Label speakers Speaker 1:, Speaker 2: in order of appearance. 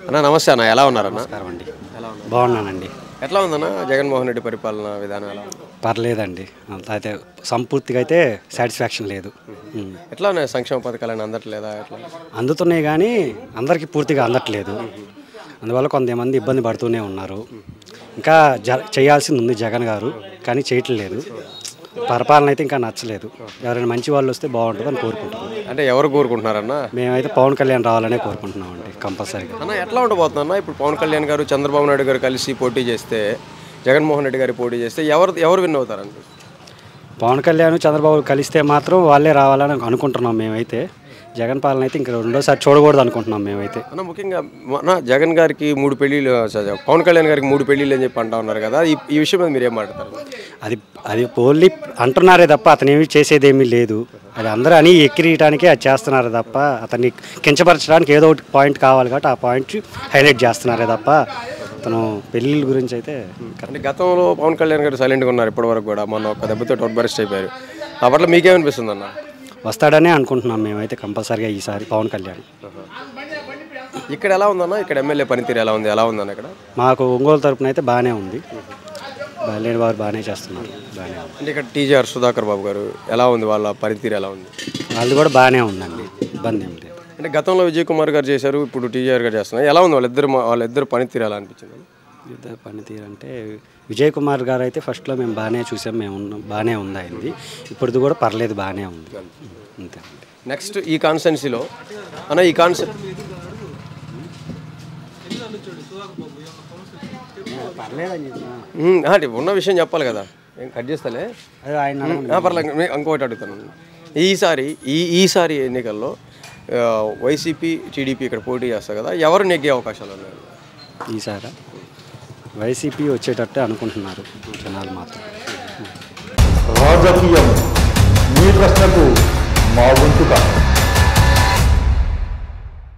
Speaker 1: అన్న నమస్తే అన్న ఎలా ఉన్నారన్న
Speaker 2: నమస్కారం అండి బాగున్నానండి
Speaker 1: ఎట్లా ఉందన్న జగన్మోహన్ రెడ్డి పరిపాలన విధానం ఎలా ఉంది
Speaker 2: పర్లేదండి అంత అయితే సంపూర్తిగా అయితే సాటిస్ఫాక్షన్ లేదు ఉమ్.
Speaker 1: ఎట్లా ఉన్నాయి సంక్షేమ పథకాలను అందట్లేదా ఎట్లా
Speaker 2: అందుతున్నాయి కానీ అందరికీ పూర్తిగా అందట్లేదు అందువల్ల కొంతమంది ఇబ్బంది పడుతూనే ఉన్నారు ఇంకా జ చేయాల్సింది ఉంది జగన్ గారు కానీ చేయట్లేదు పరిపాలన అయితే ఇంకా నచ్చలేదు ఎవరైనా మంచి వాళ్ళు వస్తే బాగుంటుంది అని కోరుకుంటున్నాం
Speaker 1: అంటే ఎవరు కోరుకుంటున్నారన్న
Speaker 2: మేమైతే పవన్ కళ్యాణ్ రావాలనే కోరుకుంటున్నామండి కంపల్సరీగా
Speaker 1: అన్న ఎట్లా ఉండబోతుందన్న ఇప్పుడు పవన్ కళ్యాణ్ గారు చంద్రబాబు నాయుడు గారు కలిసి పోటీ చేస్తే జగన్మోహన్ రెడ్డి గారి పోటీ చేస్తే ఎవరు ఎవరు విన్ అవుతారండి
Speaker 2: పవన్ కళ్యాణ్ చంద్రబాబు కలిస్తే మాత్రం వాళ్ళే రావాలని అనుకుంటున్నాం మేమైతే జగన్ పాలన అయితే ఇంకా రెండోసారి చూడకూడదు అనుకుంటున్నాం మేమైతే
Speaker 1: అన్న ముఖ్యంగా మన జగన్ గారికి మూడు పెళ్ళిళ్ళు స- పవన్ కళ్యాణ్ గారికి మూడు పెళ్ళిళ్ళు అని చెప్పి అంటా ఉన్నారు కదా ఈ ఈ విషయం మీద మీరు ఏం మాట్లాడతారు
Speaker 2: అది అది ఓన్లీ అంటున్నారే తప్ప అతను ఏమి చేసేది ఏమీ లేదు అది అందరూ అని ఎక్కిరియటానికే అది చేస్తున్నారు తప్ప అతన్ని కించపరచడానికి ఏదో ఒకటి పాయింట్ కావాలి కాబట్టి ఆ పాయింట్ హైలైట్ చేస్తున్నారే తప్ప అతను పెళ్ళిళ్ళ గురించి అయితే
Speaker 1: అంటే గతంలో పవన్ కళ్యాణ్ గారు సైలెంట్గా ఉన్నారు ఇప్పటివరకు కూడా మొన్న ఒక దెబ్బతో టౌట్ బరెస్ట్ అయిపోయారు ఆ పట్ల మీకేమనిపిస్తుంది అన్న
Speaker 2: వస్తాడనే అనుకుంటున్నాం మేమైతే కంపల్సరీగా ఈసారి పవన్ కళ్యాణ్
Speaker 1: ఇక్కడ ఎలా ఉందన్న ఇక్కడ ఎమ్మెల్యే పనితీరు ఎలా ఉంది ఎలా ఉందన్న ఇక్కడ
Speaker 2: మాకు ఒంగోలు తరపున అయితే బాగానే ఉంది బాలేని వారు బాగానే చేస్తున్నారు బాగానే ఉంది
Speaker 1: అంటే ఇక్కడ టీజీఆర్ సుధాకర్ బాబు గారు ఎలా ఉంది వాళ్ళ పనితీరు ఎలా ఉంది
Speaker 2: వాళ్ళది కూడా బాగానే ఉందండి ఇబ్బంది ఏం లేదు
Speaker 1: అంటే గతంలో విజయ్ కుమార్ గారు చేశారు ఇప్పుడు టీజీఆర్ గారు చేస్తున్నారు ఎలా ఉంది వాళ్ళిద్దరు వాళ్ళిద్దరు పనితీరు ఎలా అనిపించింది
Speaker 2: యుద్ధ పనితీరు అంటే విజయ్ కుమార్ గారు అయితే ఫస్ట్లో మేము బాగానే చూసాం మేము ఉన్నాం బాగానే ఉంది అయింది ఇప్పటిది కూడా పర్లేదు బాగానే ఉంది అంతే
Speaker 1: నెక్స్ట్ ఈ కాన్స్టెన్సీలో అన్న ఈ కాన్సె
Speaker 2: పర్లేదని
Speaker 1: ఉమ్, అంటే ఉన్న విషయం చెప్పాలి కదా ఏం కట్ చేస్తలే
Speaker 2: అదే ఆయన
Speaker 1: ఆ, పర్లేదు మీ- ఇంకోటి అడుగుతాను ఈసారి ఈ ఈసారి ఎన్నికల్లో ఆ, వైసీపీ టీడీపీ ఇక్కడ పోటీ చేస్తారు కదా ఎవరు నెగ్గే అవకాశాలు ఉన్నాయి
Speaker 2: ఈసారి వైసీపీ వచ్చేటట్టే అనుకుంటున్నారు జనాలు మాత్రం
Speaker 3: రాజకీయం మీ ప్రశ్నకు మా వంతుగా